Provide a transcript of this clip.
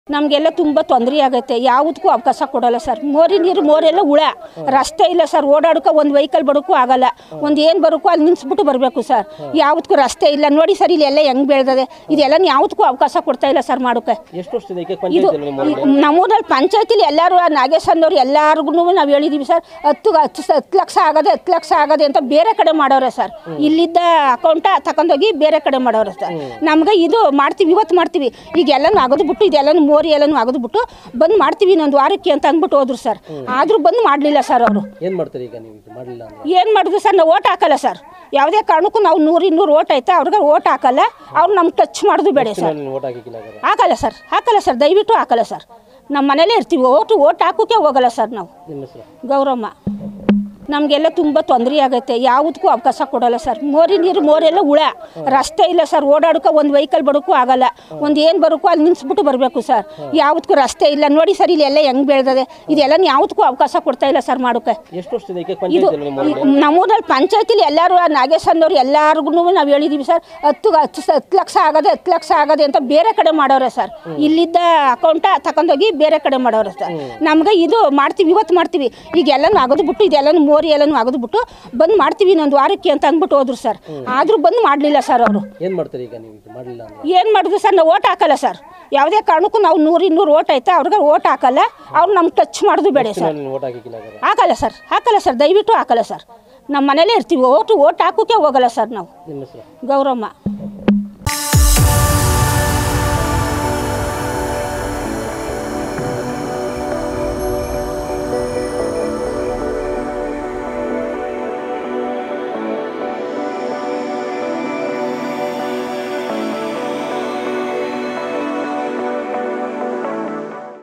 ನಮಗೆಲ್ಲ ತುಂಬ ತೊಂದರೆ ಆಗೈತೆ ಯಾವುದಕ್ಕೂ ಅವಕಾಶ ಕೊಡಲ್ಲ ಸರ್ ಮೋರಿ ನೀರು ಮೋರೆಲ್ಲ ಹುಳ ರಸ್ತೆ ಇಲ್ಲ ಸರ್ ಓಡಾಡೋಕೆ ಒಂದು ವೆಹಿಕಲ್ ಬರೋಕ್ಕೂ ಆಗಲ್ಲ ಒಂದು ಏನು ಬರೋಕ್ಕೂ ಅಲ್ಲಿ ನಿಲ್ಲಿಸ್ಬಿಟ್ಟು ಬರಬೇಕು ಸರ್ ಯಾವುದಕ್ಕೂ ರಸ್ತೆ ಇಲ್ಲ ನೋಡಿ ಸರ್ ಇಲ್ಲಿ ಎಲ್ಲ ಹೆಂಗೆ ಬೆಳೆದದೆ ಇದೆಲ್ಲ ಯಾವುದಕ್ಕೂ ಅವಕಾಶ ಕೊಡ್ತಾ ಇಲ್ಲ ಸರ್ ಮಾಡೋಕೆ ಎಷ್ಟು ವರ್ಷದಿಂದ ಏಕೆ ಇದು ಪಂಚಾಯತ್ ನಿಮ್ಮ ನಮ್ಮೂರಲ್ಲಿ ಪಂಚಾಯತಿಲಿ ಎಲ್ಲರೂ ನಾಗೇಶ್ ಅನ್ನೋರು ಎಲ್ಲರಿಗೂ ನಾವು ಹೇಳಿದ್ದೀವಿ ಸರ್ ಹತ್ತು ಹತ್ತು ಸ- ಹತ್ತು ಲಕ್ಷ ಆಗದೆ ಹತ್ತು ಲಕ್ಷ ಆಗದೆ ಅಂತ ಬೇರೆ ಕಡೆ ಮಾಡೋರೆ ಸರ್ ಇಲ್ಲಿದ್ದ ಅಕೌಂಟ ತಗೊಂಡೋಗಿ ಬೇರೆ ಕಡೆ ಮಾಡೋರೆ ಸರ್ ನಮ್ಗೆ ಇದು ಮಾಡ್ತೀವಿ ಇವತ್ತು ಮಾಡ್ತೀವಿ ಈಗ ಎಲ್ಲನೂ ಅಗದ್ಬಿಟ್ಟು ಇದೆಲ್ಲನೂ ಮೋರಿ ಎಲ್ಲನೂ ಅಗದ್ಬಿಟ್ಟು ಬಂದು ಮಾಡ್ತೀವಿ ಇನ್ನೊಂದು ವಾರಕ್ಕೆ ಅಂತ ಅಂದ್ಬಿಟ್ಟು ಹೋದ್ರು ಸರ್ ಆದರೂ ಬಂದು ಮಾಡಲಿಲ್ಲ ಸರ್ ಅವರು ಏನ್ ಮಾಡ್ತಾರೆ ಈಗ ನೀವು ಇದು ಮಾಡಲಿಲ್ಲ ಅಂದ್ರೆ ಏನು ಮಾಡಿದ್ರು ಸರ್ ನಾವು ಓಟ್ ಹಾಕಲ್ಲ ಸರ್ ಯಾವುದೇ ಕಾರಣಕ್ಕೂ ನಾವು ನೂರು ಇನ್ನೂರು ಓಟ್ ಐತೆ ಅವ್ರಿಗೆ ಓಟ್ ಹಾಕಲ್ಲ ಅವ್ರು ನಮ್ಗೆ ಟಚ್ ಮಾಡೋದು ಬೇಡ ಸರ್ ನೀವು ಓಟ್ ಹಾಕಿಲ್ಲ ಹಾಗಾದ್ರೆ ಹಾಕಲ್ಲ ಸರ್ ಹಾಕಲ್ಲ ಸರ್ ದಯವಿಟ್ಟು ಹಾಕಲ್ಲ ಸರ್ ನಮ್ಮ ಮನೇಲೇ ಇರ್ತೀವಿ ಓಟು ಓಟ್ ಹಾಕೋಕೆ ಹೋಗಲ್ಲ ಸರ್ ನಾವು ನಿಮ್ಮ ಹೆಸರು ಗೌರಮ್ಮ ನಮಗೆಲ್ಲ ತುಂಬ ತೊಂದರೆ ಆಗೈತೆ ಯಾವುದಕ್ಕೂ ಅವಕಾಶ ಕೊಡಲ್ಲ ಸರ್ ಮೋರಿ ನೀರು ಮೋರೆಲ್ಲ ಹುಳ ರಸ್ತೆ ಇಲ್ಲ ಸರ್ ಓಡಾಡೋಕೆ ಒಂದು ವೆಹಿಕಲ್ ಬರೋಕ್ಕೂ ಆಗಲ್ಲ ಒಂದು ಏನು ಬರೋಕ್ಕೂ ಅಲ್ಲಿ ನಿಲ್ಲಿಸ್ಬಿಟ್ಟು ಬರಬೇಕು ಸರ್ ಯಾವುದಕ್ಕೂ ರಸ್ತೆ ಇಲ್ಲ ನೋಡಿ ಸರ್ ಇಲ್ಲಿ ಎಲ್ಲ ಹೆಂಗೆ ಬೆಳೆದದೆ ಇದೆಲ್ಲ ಯಾವುದಕ್ಕೂ ಅವಕಾಶ ಕೊಡ್ತಾ ಇಲ್ಲ ಸರ್ ಮಾಡೋಕೆ ಎಷ್ಟು ವರ್ಷದಿಂದ ಏಕೆ ಇದು ಪಂಚಾಯತ್ ನಿಮ್ಮ ನಮ್ಮೂರಲ್ಲಿ ಪಂಚಾಯತಿಲಿ ಎಲ್ಲರೂ ನಾಗೇಶ್ ಅನ್ನೋರು ಎಲ್ಲರಿಗೂ ನಾವು ಹೇಳಿದ್ದೀವಿ ಸರ್ ಹತ್ತು ಹತ್ತು ಸ- ಹತ್ತು ಲಕ್ಷ ಆಗದೆ ಹತ್ತು ಲಕ್ಷ ಆಗದೆ ಅಂತ ಬೇರೆ ಕಡೆ ಮಾಡೋರೆ ಸರ್ ಇಲ್ಲಿದ್ದ ಅಕೌಂಟ ತಗೊಂಡೋಗಿ ಬೇರೆ ಕಡೆ ಮಾಡೋರೆ ಸರ್ ನಮ್ಗೆ ಇದು ಮಾಡ್ತೀವಿ ಇವತ್ತು ಮಾಡ್ತೀವಿ ಈಗ ಎಲ್ಲನೂ ಅಗದ್ಬಿಟ್ಟು ಇದೆಲ್ಲನೂ ಮೋರಿ ಎಲ್ಲನೂ ಅಗದ್ಬಿಟ್ಟು ಬಂದು ಮಾಡ್ತೀವಿ ಇನ್ನೊಂದು ವಾರಕ್ಕೆ ಅಂತ ಅಂದ್ಬಿಟ್ಟು ಹೋದ್ರು ಸರ್ ಆದರೂ ಬಂದು ಮಾಡಲಿಲ್ಲ ಸರ್ ಅವರು ಏನ್ ಮಾಡ್ತಾರೆ ಈಗ ನೀವು ಇದು ಮಾಡಲಿಲ್ಲ ಅಂದ್ರೆ ಏನು ಮಾಡಿದ್ರು ಸರ್ ನಾವು ಓಟ್ ಹಾಕಲ್ಲ ಸರ್ ಯಾವುದೇ ಕಾರಣಕ್ಕೂ ನಾವು ನೂರು ಇನ್ನೂರು ಓಟ್ ಐತೆ ಅವ್ರಿಗೆ ಓಟ್ ಹಾಕಲ್ಲ ಅವ್ರು ನಮ್ಗೆ ಟಚ್ ಮಾಡೋದು ಬೇಡ ಸರ್ ನೀವು ಓಟ್ ಹಾಕಿಲ್ಲ ಹಾಗಾದ್ರೆ ಹಾಕಲ್ಲ ಸರ್ ಹಾಕಲ್ಲ ಸರ್ ದಯವಿಟ್ಟು ಹಾಕಲ್ಲ ಸರ್ ನಮ್ಮ ಮನೇಲೇ ಇರ್ತೀವಿ ಓಟು ಓಟ್ ಹಾಕೋಕೆ ಹೋಗಲ್ಲ ಸರ್ ನಾವು ನಿಮ್ಮ ಹೆಸರು ಗೌರಮ್ಮ